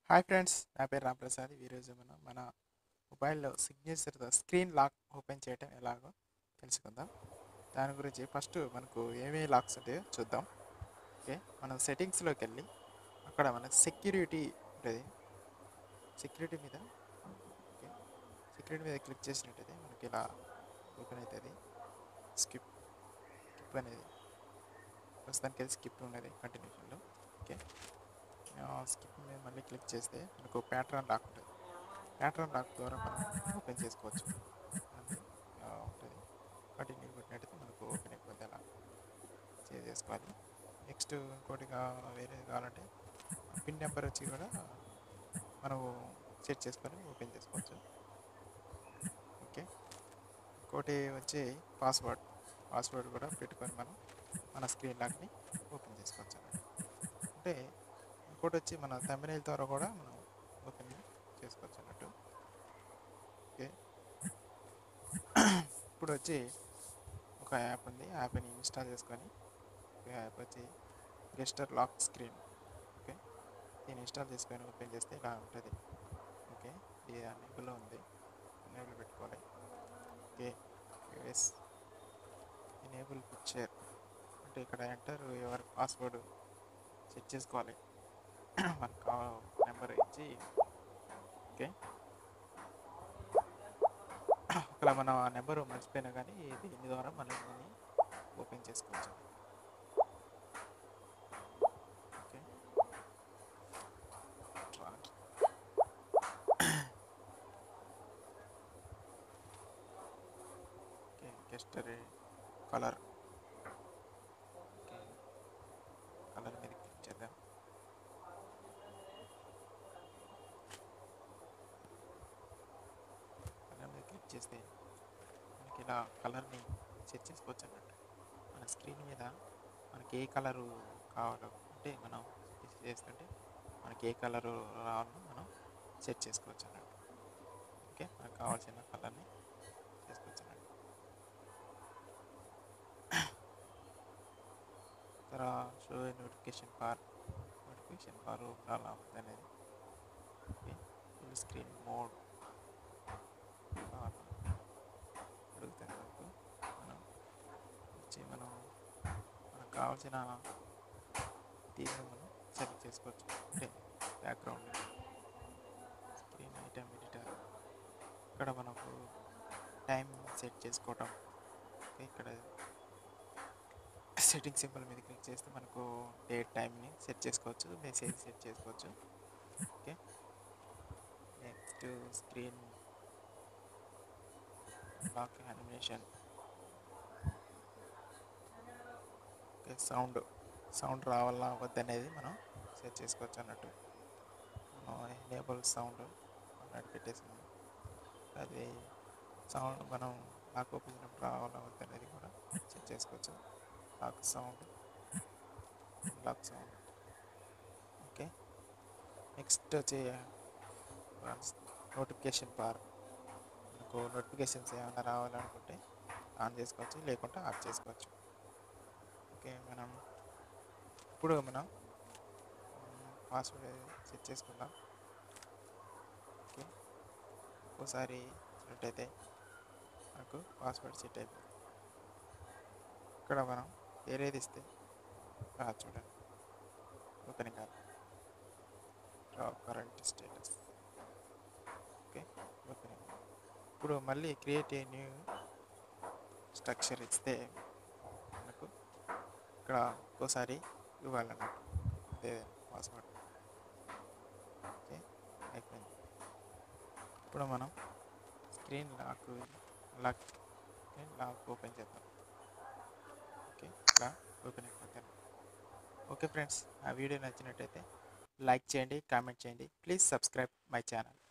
Hi friends నా పేరు రాంప్రసాద్ ఈరోజు మనం మన మొబైల్లో సిగ్నేచర్తో స్క్రీన్ లాక్ ఓపెన్ చేయడం ఎలాగో తెలుసుకుందాం దాని గురించి ఫస్ట్ మనకు ఏమేమి లాక్స్ ఉంటాయో చూద్దాం ఓకే మనం సెట్టింగ్స్లోకి వెళ్ళి అక్కడ మన సెక్యూరిటీ ఉంటుంది సెక్యూరిటీ మీద ఓకే సెక్యూరిటీ మీద క్లిక్ చేసినట్టయితే మనకి ఇలా ఓపెన్ అవుతుంది స్కిప్ స్కిప్ అనేది ప్రస్తుతానికి అది స్కిప్ ఉన్నది కంటిన్యూషన్లో ఓకే స్కిప్ మీద మళ్ళీ క్లిక్ చేస్తే మనకు ప్యాటర్న్ లాక్ ఉంటుంది ప్యాటర్న్ లాక్ ద్వారా మనం ఓపెన్ చేసుకోవచ్చు అది ఆ, ఉంటుంది కంటిన్యూ కొట్టినట్టయితే మనకు ఓపెన్ అయిపోద్ది అలా సేవ్ చేసుకోవాలి నెక్స్ట్ ఇంకోటి కా- వేరే కావాలంటే పిన్ నెంబర్ వచ్చి కూడా మనం సెట్ చేసుకొని ఓపెన్ చేసుకోవచ్చు ఓకే ఇంకోటి వచ్చి పాస్వర్డ్ పాస్వర్డ్ కూడా పెట్టుకొని మనం మన స్క్రీన్ లాక్ని ఓపెన్ చేసుకోవచ్చు అన్నమాట అంటే ఇంకోటి వచ్చి మన thumbnail ద్వారా కూడా మనం ఓపెన్ చేసుకోవచ్చు అన్నట్టు ఓకే ఇప్పుడు వచ్చి ఒక యాప్ ఉంది యాప్ని ఇన్స్టాల్ చేసుకొని ఒక యాప్ వచ్చి గెస్టర్ లాక్ స్క్రీన్ ఓకే దీన్ని ఇన్స్టాల్ చేసుకొని ఓపెన్ చేస్తే ఇలా ఉంటుంది ఓకే ఇది ఎనేబుల్లో ఉంది ఎనేబుల్ పెట్టుకోవాలి ఓకే ఎస్ ఎనేబుల్ పిక్చర్ అంటే ఇక్కడ ఎంటర్ ఎవరి పాస్వర్డ్ సెట్ చేసుకోవాలి మనకు నెంబర్ ఇచ్చి ఓకే ఒకవేళ మనం ఆ నెంబర్ మర్చిపోయినా కానీ దీని ద్వారా మనం దీన్ని ఓపెన్ చేసుకోవచ్చు okay Right. Okay gesture colour okay colour మీద క్లిక్ చేద్దాం కలర్ మీద క్లిక్ చేస్తే మనకి ఇలా కలర్ని సెట్ చేసుకోవచ్చు అన్నట్టు మన స్క్రీన్ మీద మనకి ఏ కలరు కావాలో అంటే మనం సెట్ చేసుకుంటే మనకి ఏ కలరు రావాలో మనం సెట్ చేసుకోవచ్చు అన్నట్టు ఓకే మనకు కావాల్సిన కలర్ని చేసుకోవచ్చు అన్నట్టు తర్వాత show notification bar notification bar అలా ఉంది అనేది ఓకే ఫుల్ స్క్రీన్ మోడ్ అడుగుతాను మనకు మనం వచ్చి మనం మనకు కావాల్సిన థీమ్ని మనం సెలెక్ట్ చేసుకోవచ్చు అంటే బ్యాక్గ్రౌండ్ స్క్రీన్ ఐటమ్ ఎడిటర్ ఇక్కడ మనకు టైం సెట్ చేసుకోవటం ఓకే, ఇక్కడ సెట్టింగ్ సింబల్ మీద క్లిక్ చేస్తే మనకు డేట్ టైంని సెట్ చేసుకోవచ్చు మెసేజ్ సెట్ చేసుకోవచ్చు okay next screen lock animation okay sound sound రావాలా వద్దనేది మనం సెట్ చేసుకోవచ్చు అన్నట్టు మనం ఎనేబుల్ సౌండ్ అన్నట్టు పెట్టేసాము అది సౌండ్ మనం లాక్ ఓపెన్ చేసినప్పుడు రావాలా వద్దనేది కూడా సెట్ చేసుకోవచ్చు lock sound lock sound okay next వచ్చి నోటిఫికేషన్ బార్ మనకు నోటిఫికేషన్స్ ఏమైనా రావాలనుకుంటే ఆన్ చేసుకోవచ్చు లేకుంటే ఆఫ్ చేసుకోవచ్చు ఓకే మనం ఇప్పుడు మనం పాస్వర్డ్ సెట్ చేసుకుందాం ఓకే ఒకసారి చూసినట్టయితే మనకు పాస్వర్డ్ సెట్ అయిపోయింది ఇక్కడ మనం వేరేది ఇస్తే రా చూడండి ఓపెనింగ్ కాదు drop current status okay opening ఇప్పుడు మళ్ళీ క్రియేట్ ఏ న్యూ స్ట్రక్చర్ ఇస్తే మనకు ఇక్కడ ఇంకోసారి ఇవ్వాలన్నట్టు అదే పాస్వర్డ్ ఓకే అయిపోయింది ఇప్పుడు మనం screen lock lock screen lock open చేద్దాం ఓకే ఇలా ఓపెన్ అయిపోతాను ఓకే ఫ్రెండ్స్ ఆ వీడియో నచ్చినట్టయితే లైక్ చేయండి కామెంట్ చేయండి ప్లీజ్ సబ్స్క్రైబ్ మై ఛానల్